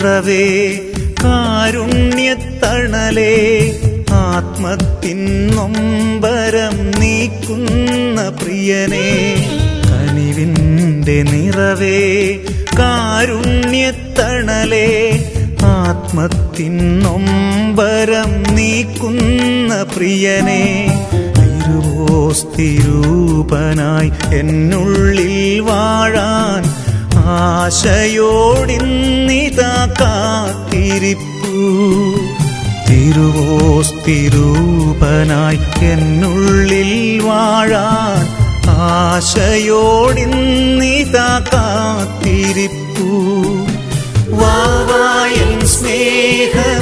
നിറവേ കാരുണ്യത്തണലേ ആത്മത്തിൻ നൊമ്പരം നീക്കുന്ന പ്രിയനെ കനിവിൻ്റെ നിറവേ കാരുണ്യത്തണലേ ആത്മത്തിൻ നൊമ്പരം നീക്കുന്ന പ്രിയനെ തിരുവോസ്തിരൂപനായി എന്നുള്ളിൽ വാഴാൻ ആശയോടിന്നിതാ കാത്തിരിപ്പു തിരുവോസ്തിരൂപനായി എന്നുള്ളിൽ വാഴാൻ ആശയോടിന്നിതാ കാത്തിരിപ്പു വാവായൻ സ്നേഹം